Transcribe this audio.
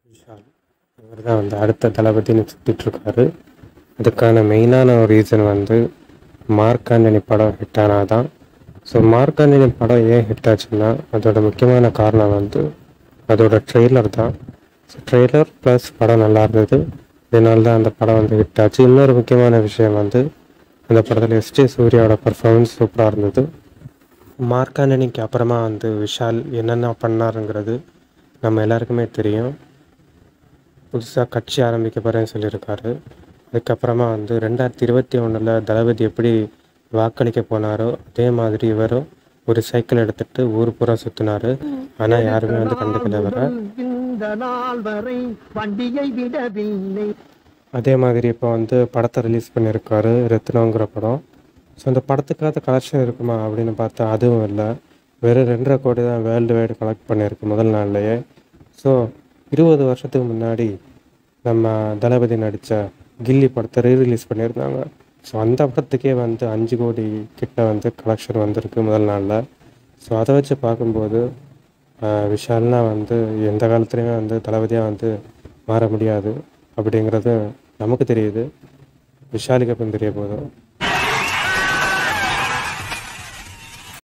விஷால் இவர் தான் வந்து அடுத்த தளபதின்னு சுற்றிட்டு இருக்காரு அதுக்கான மெயினான ஒரு ரீசன் வந்து மார்க் ஆண்டனி படம் ஹிட் ஆனாதான் ஸோ மார்க் ஆண்டனி படம் ஏன் ஹிட் ஆச்சுன்னா அதோட முக்கியமான காரணம் வந்து அதோட ட்ரெய்லர் தான் ஸோ ட்ரெய்லர் ப்ளஸ் படம் நல்லா இருந்தது இதனால தான் அந்த படம் வந்து ஹிட் ஆச்சு இன்னொரு முக்கியமான விஷயம் வந்து அந்த படத்தில் எஸ்ஜே சூர்யாவோட பர்ஃபார்மன்ஸ் சூப்பராக இருந்தது மார்க் ஆண்டனிக்கு அப்புறமா வந்து விஷால் என்னென்ன பண்ணாருங்கிறது நம்ம எல்லாருக்குமே தெரியும் புதுசாக கட்சி ஆரம்பிக்க போகிறேன்னு சொல்லியிருக்காரு அதுக்கப்புறமா வந்து ரெண்டாயிரத்தி இருபத்தி ஒன்றில் தளபதி எப்படி வாக்களிக்க போனாரோ அதே மாதிரி இவரும் ஒரு சைக்கிள் எடுத்துட்டு ஊர் பூரா சுற்றினாரு ஆனால் யாருமே வந்து கண்டுக்கல வர இந்த நாள் வரை வண்டியை விடவில்லை அதே மாதிரி இப்போ வந்து படத்தை ரிலீஸ் பண்ணியிருக்காரு ரத்னங்கிற படம் ஸோ அந்த படத்துக்காக கலெக்ஷன் இருக்குமா அப்படின்னு பார்த்தா அதுவும் இல்லை வெறும் ரெண்டரை கோடி தான் வேர்ல்டு வைடு கலெக்ட் பண்ணியிருக்கு முதல் நாள்லையே ஸோ இருபது வருஷத்துக்கு முன்னாடி நம்ம தளபதி நடித்த கில்லி படத்தை ரீ ரிலீஸ் பண்ணியிருந்தாங்க ஸோ அந்த படத்துக்கே வந்து அஞ்சு கோடி கிட்ட வந்து கலெக்ஷன் வந்திருக்கு முதல் நாளில் ஸோ அதை வச்சு பார்க்கும்போது ஆஹ், விஷால்னா வந்து எந்த காலத்துலேயுமே வந்து தளபதியாக வந்து மாற முடியாது அப்படிங்கிறது நமக்கு தெரியுது விஷாலுக்கு அப்புறம் தெரிய போதும்